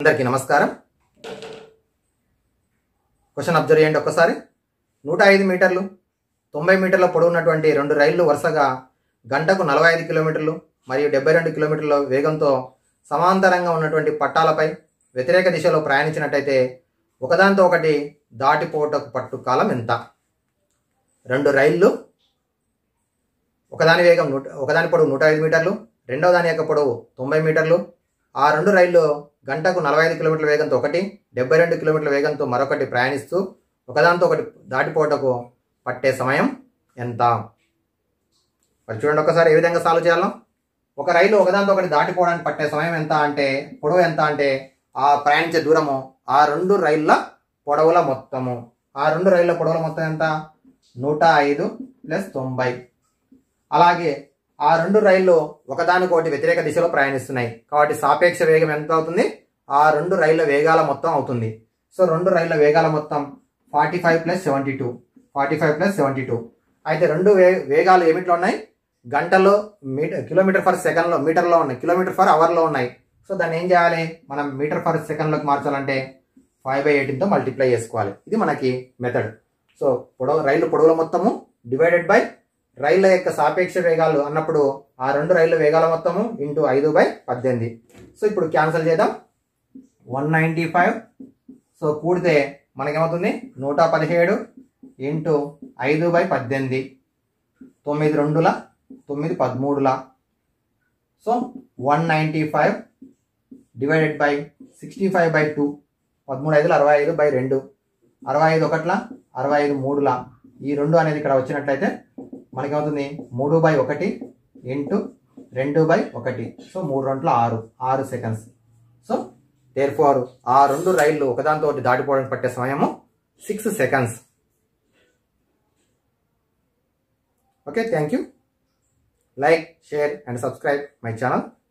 అందరికీ నమస్కారం question observe చేయండి ఒక్కసారి నూట ఐదు మీటర్లు తొంభై మీటర్ల పొడవు ఉన్నటువంటి రెండు రైళ్లు వరుసగా గంటకు నలభై ఐదు కిలోమీటర్లు మరియు డెబ్బై రెండు కిలోమీటర్ల వేగంతో సమాంతరంగా ఉన్నటువంటి పట్టాలపై వ్యతిరేక దిశలో ప్రయాణించినట్టయితే ఒకదానితో ఒకటి దాటిపోటకు పట్టు కాలం ఎంత రెండు రైళ్ళు ఒకదాని వేగం నూట ఒకదాని పొడవు నూట ఐదు మీటర్లు రెండవ దాని యొక్క పొడవు తొంభై మీటర్లు ఆ రెండు రైళ్ళు గంటకు నలభై ఐదు కిలోమీటర్ల వేగంతో ఒకటి డెబ్బై రెండు కిలోమీటర్ల వేగంతో మరొకటి ప్రయాణిస్తూ ఒకదానితో ఒకటి దాటిపోవటకు పట్టే సమయం ఎంత మరి చూడండి ఒకసారి ఏ విధంగా సాల్వ్ చేయాలో ఒక రైలు ఒకదానితో ఒకటి దాటిపోవడానికి పట్టే సమయం ఎంత అంటే పొడవు ఎంత అంటే ఆ ప్రయాణించే దూరము ఆ రెండు రైళ్ళ పొడవుల మొత్తము ఆ రెండు రైళ్ళ పొడవుల మొత్తం ఎంత నూట ఐదు ప్లస్ తొంభై అలాగే ఆ రెండు రైళ్లు ఒకదానికొకటి వ్యతిరేక దిశలో ప్రయాణిస్తున్నాయి కాబట్టి సాపేక్ష వేగం ఎంత అవుతుంది ఆ రెండు రైళ్ల వేగాల మొత్తం అవుతుంది సో రెండు రైళ్ల వేగాల మొత్తం forty five plus seventy two forty five plus seventy two అయితే రెండు వే వేగాలు ఏమిట్లో ఉన్నాయి గంటలో మీటర్ కిలోమీటర్ ఫర్ సెకండ్లో మీటర్లో ఉన్నాయి కిలోమీటర్ ఫర్ అవర్లో ఉన్నాయి సో దాన్ని ఏం చేయాలి మనం మీటర్ ఫర్ సెకండ్లోకి మార్చాలంటే ఫైవ్ బై ఎయిటీన్తో మల్టిప్లై చేసుకోవాలి ఇది మనకి మెథడ్ సో పొడవు రైలు పొడవుల మొత్తము డివైడెడ్ బై రైళ్ల యొక్క సాపేక్ష వేగాలు అన్నప్పుడు ఆ రెండు రైళ్ల వేగాల మొత్తము ఇంటూ ఐదు బై పద్దెనిమిది సో ఇప్పుడు క్యాన్సిల్ చేద్దాం వన్ నైంటీ ఫైవ్ సో కూడితే మనకేమవుతుంది నూట పదిహేడు ఇంటూ ఐదు బై పద్దెనిమిది తొమ్మిది రెండుల తొమ్మిది పదమూడుల so one ninety five divided by sixty five by two పదమూడు ఐదులు అరవై ఐదు బై రెండు అరవై ఐదు ఒకట్ల అరవై ఐదు మూడుల ఈ రెండు అనేది ఇక్కడ వచ్చినట్లయితే మనకేమవుతుంది మూడు బై ఒకటి ఇంటూ రెండు బై ఒకటి సో మూడు రెంట్ల ఆరు ఆరు సెకండ్స్ సో దేర్ ఫోర్ ఆ రెండు రైళ్లు ఒకదానితో ఒకటి దాటిపోవడానికి పట్టే సమయము six seconds okay thank you like share and subscribe my channel